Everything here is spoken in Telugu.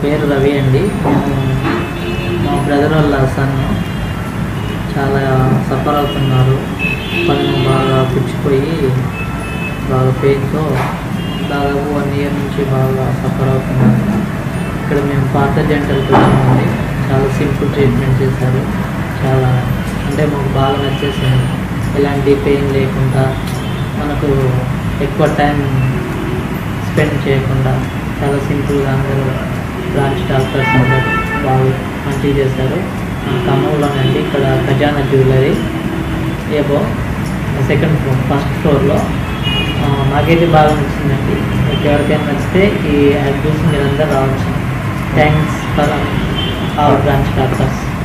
పేరు రవి అండి నేను మా బ్రదర్ వాళ్ళ సన్ చాలా సఫర్ అవుతున్నారు పన్ను బాగా పుచ్చిపోయి బాగా పెయిన్తో దాదాపు వన్ ఇయర్ నుంచి బాగా సఫర్ అవుతున్నారు ఇక్కడ మేము పాత జంటలకు వచ్చామండి చాలా సింపుల్ ట్రీట్మెంట్ చేశారు చాలా అంటే మాకు బాగా నచ్చేసింది ఎలాంటి పెయిన్ లేకుండా మనకు ఎక్కువ టైం స్పెండ్ చేయకుండా చాలా సింపుల్గా అందరూ బ్రాంచ్ డాక్టర్స్ అందరూ బాగా మంచిగా చేశారు ఆ, ఖమ్మంలోనండి ఇక్కడ ఖజానా జ్యువెలరీ ఏబో సెకండ్ ఫ్లోర్ ఫస్ట్ ఫ్లోర్లో ఆ, నాకైతే బాగా నచ్చిందండి మీకు ఎవరికైనా నచ్చితే ఈ యాడ్ చూసి మీరందరూ రావచ్చు thanks for our branch doctors